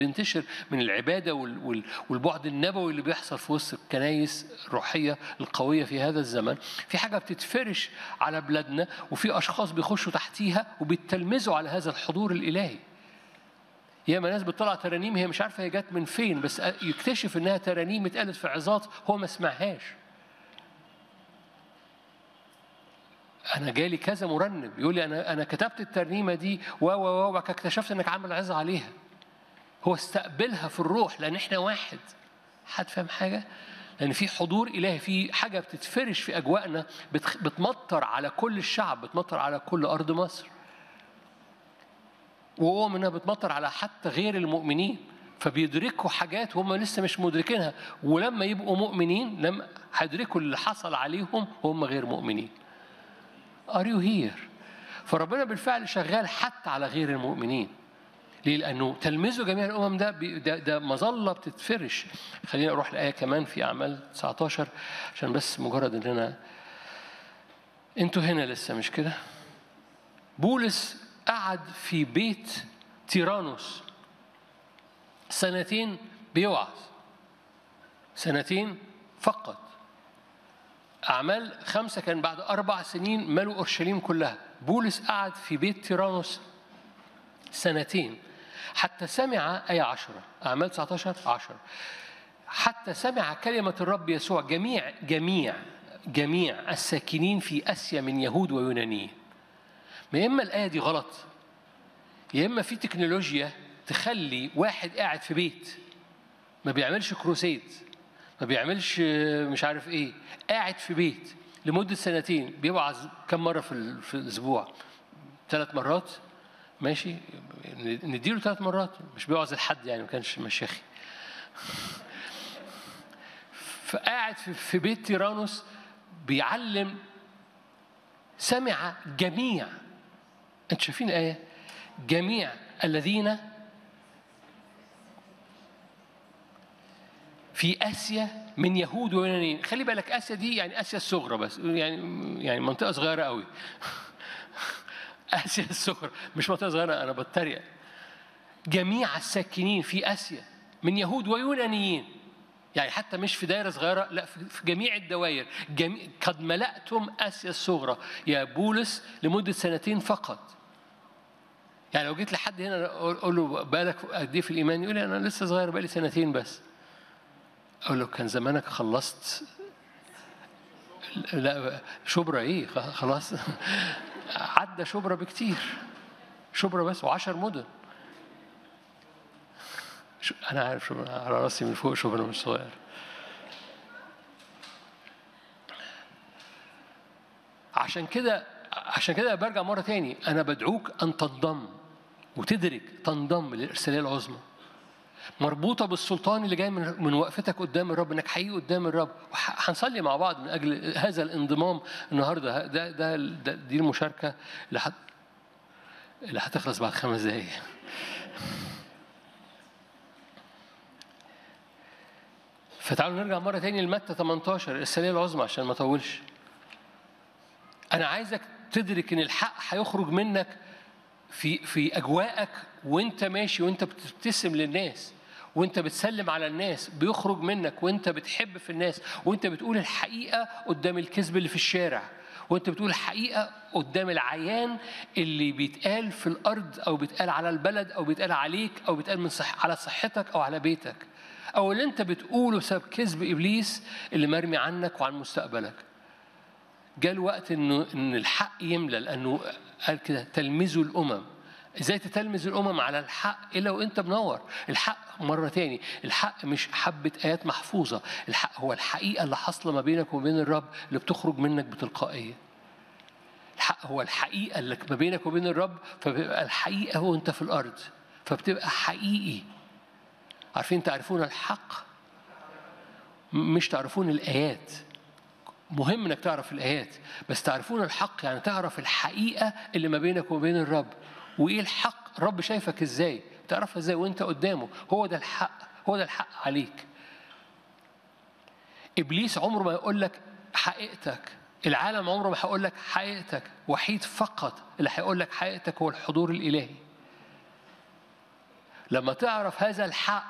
بينتشر من العبادة وال- وال- والبعد النبوي اللي بيحصل في وسط الكنايس الروحية القوية في هذا الزمن في حاجة بتتفرش على بلادنا وفي أشخاص بيخشوا تحتيها وبيتلمذوا على هذا الحضور الإلهي ياما ناس بتطلع ترانيم هي مش عارفة هي جت من فين بس يكتشف إنها ترانيم اتقالت في عظات هو ما سمعهاش انا جالي كذا مرنم يقول لي انا انا كتبت الترنيمه دي و و و وبعد كده اكتشفت انك عامل عظه عليها هو استقبلها في الروح لان احنا واحد حد فاهم حاجه لان في حضور الهي في حاجه بتتفرش في اجواءنا بتخ- بتمطر على كل الشعب بتمطر على كل ارض مصر وهو منها بتمطر على حتى غير المؤمنين فبيدركوا حاجات هم لسه مش مدركينها ولما يبقوا مؤمنين لما هيدركوا اللي حصل عليهم وهم غير مؤمنين Are you here؟ فربنا بالفعل شغال حتى على غير المؤمنين. ليه؟ لأنه تلمذوا جميع الأمم ده بي- ده, ده مظلة بتتفرش. خلينا أروح الآية كمان في أعمال 19 عشان بس مجرد إن أنا أنتوا هنا لسه مش كده؟ بولس قعد في بيت تيرانوس سنتين بيوعظ سنتين فقط أعمال خمسة كان بعد أربع سنين ملوا أورشليم كلها بولس قعد في بيت تيرانوس سنتين حتى سمع آية عشرة أعمال 19 عشرة حتى سمع كلمة الرب يسوع جميع جميع جميع الساكنين في آسيا من يهود ويونانيين ما إما الآية دي غلط يا إما في تكنولوجيا تخلي واحد قاعد في بيت ما بيعملش كروسيد ما بيعملش مش عارف ايه قاعد في بيت لمده سنتين بيوعظ كم مره في ال- في الاسبوع ثلاث مرات ماشي نديله ثلاث مرات مش بيوعظ لحد يعني ما كانش مشاخي فقاعد في- في بيت تيرانوس بيعلم سمع جميع انتوا شايفين الايه جميع الذين في اسيا من يهود ويونانيين خلي بالك اسيا دي يعني اسيا الصغرى بس يعني يعني منطقه صغيره قوي اسيا الصغرى مش منطقه صغيره انا بتريق جميع الساكنين في اسيا من يهود ويونانيين يعني حتى مش في دايره صغيره لا في في جميع الدوائر جميع قد ملأتم اسيا الصغرى يا بولس لمده سنتين فقط يعني لو جيت لحد هنا اقول له بالك قد ايه في الايمان يقول لي انا لسه صغير بقالي سنتين بس أقول له كان زمانك خلصت لا شبرا إيه خ- خلاص عدى شبرا بكتير شبرا بس وعشر مدن شو- أنا عارف شبرا على راسي من فوق شبرا مش صغير عشان كده عشان كده برجع مرة تاني أنا بدعوك أن تنضم وتدرك تنضم للإرسالية العظمى مربوطه بالسلطان اللي جاي من من وقفتك قدام الرب انك حقيقي قدام الرب وح- هنصلي مع بعض من اجل هذا الانضمام النهارده ده ده, ده دي المشاركه اللي هت اللي هتخلص بعد خمس دقايق فتعالوا نرجع مره تاني لمتى 18 الرساليه العظمى عشان ما اطولش انا عايزك تدرك ان الحق هيخرج منك في في اجواءك وانت ماشي وانت بتبتسم للناس وانت بتسلم على الناس بيخرج منك وانت بتحب في الناس وانت بتقول الحقيقه قدام الكذب اللي في الشارع وانت بتقول الحقيقه قدام العيان اللي بيتقال في الارض او بيتقال على البلد او بيتقال عليك او بيتقال من صح على صحتك او على بيتك او اللي انت بتقوله بسبب كذب ابليس اللي مرمي عنك وعن مستقبلك جاء الوقت انه ان الحق يملى لانه قال كده تلمذوا الامم ازاي تتلمذ الامم على الحق الا وانت منور الحق مره تاني الحق مش حبه ايات محفوظه الحق هو الحقيقه اللي حاصله ما بينك وبين الرب اللي بتخرج منك بتلقائيه الحق هو الحقيقه اللي ما بينك وبين الرب فبيبقى الحقيقه هو انت في الارض فبتبقى حقيقي عارفين تعرفون الحق م- مش تعرفون الايات مهم انك تعرف الايات بس تعرفون الحق يعني تعرف الحقيقه اللي ما بينك وبين الرب وايه الحق الرب شايفك ازاي تعرفها ازاي وانت قدامه هو ده الحق هو ده الحق عليك ابليس عمره ما يقول لك حقيقتك العالم عمره ما هيقول لك حقيقتك وحيد فقط اللي هيقول لك حقيقتك هو الحضور الالهي لما تعرف هذا الحق